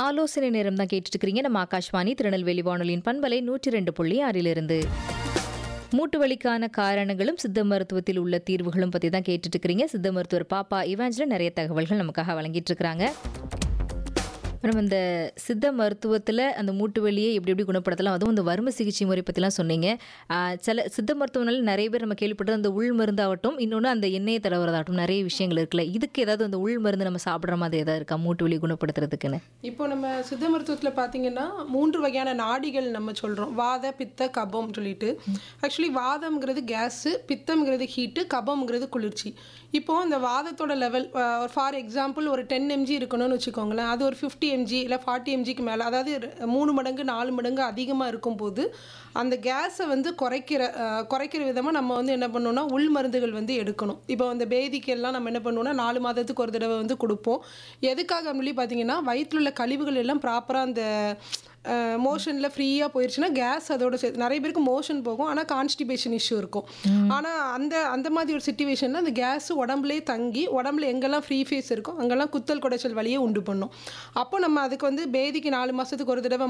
ஆலோசனை நேரம் தான் கேட்டுட்டு இருக்கிறீங்க நம்ம ஆகாஷ்வாணி திருநெல்வேலி வானொலியின் பண்பலை நூற்றி ரெண்டு புள்ளி ஆறிலிருந்து மூட்டு வலிக்கான காரணங்களும் சித்த மருத்துவத்தில் உள்ள தீர்வுகளும் பற்றி தான் கேட்டுட்டு இருக்கிறீங்க சித்த மருத்துவர் பாப்பா இவாஞ்சில் நிறைய தகவல்கள் நமக்காக வழங்கிட்டு இருக்கிறாங்க நம்ம இந்த சித்த மருத்துவத்தில் அந்த மூட்டு வலியை எப்படி எப்படி குணப்படுத்தலாம் அதுவும் இந்த வறுமை சிகிச்சை முறை பற்றிலாம் சொன்னீங்க ஆஹ் சில சித்த மருத்துவனால நிறைய பேர் நம்ம கேள்விப்பட்டது அந்த உள் மருந்தாகட்டும் இன்னொன்று அந்த எண்ணெயை தடவுறதாகட்டும் நிறைய விஷயங்கள் இருக்குல்ல இதுக்கு ஏதாவது அந்த உள் மருந்து நம்ம சாப்பிட்ற மாதிரி ஏதாவது இருக்கா மூட்டு வலி குணப்படுத்துறதுக்குன்னு இப்போ நம்ம சித்த மருத்துவத்தில் பார்த்தீங்கன்னா மூன்று வகையான நாடிகள் நம்ம சொல்கிறோம் வாத பித்த கபம் சொல்லிட்டு ஆக்சுவலி வாதம்ங்கிறது கேஸு பித்தம்ங்கிறது ஹீட்டு கபம்ங்கிறது குளிர்ச்சி இப்போ இந்த வாதத்தோட லெவல் ஃபார் எக்ஸாம்பிள் ஒரு டென் எம்ஜி இருக்கணும்னு வச்சுக்கோங்களேன் அது ஒரு ஃபிஃப்டி எம்ஜி இல்லை ஃபார்ட்டி எம்ஜிக்கு மேலே அதாவது ரெ- மூணு மடங்கு நாலு மடங்கு அதிகமாக இருக்கும்போது அந்த கேஸை வந்து குறைக்கிற அஹ், குறைக்கிற விதமாக நம்ம வந்து என்ன பண்ணணும்னா உள் மருந்துகள் வந்து எடுக்கணும் இப்போ அந்த பேதிக்கெல்லாம் நம்ம என்ன பண்ணுவோம்னா நாலு மாதத்துக்கு ஒரு தடவை வந்து கொடுப்போம் எதுக்காக சொல்லி பார்த்தீங்கன்னா வயிற்றுல உள்ள கழிவுகள் எல்லாம் ப்ராப்பராக அந்த மோஷனில் ஃப்ரீயாக போயிடுச்சுன்னா கேஸ் அதோட சேர்த்து நிறைய பேருக்கு மோஷன் போகும் ஆனால் கான்ஸ்டிபேஷன் இஷ்யூ இருக்கும் ஆனால் அந்த அந்த மாதிரி ஒரு சுச்சுவேஷனில் அந்த கேஸ் உடம்புலேயே தங்கி உடம்புல எங்கெல்லாம் ஃப்ரீ ஃபேஸ் இருக்கோ அங்கெல்லாம் குத்தல் குடைச்சல் வழியை உண்டு பண்ணும் அப்போ நம்ம அதுக்கு வந்து பேதிக்கு நாலு மாதத்துக்கு ஒரு தடவை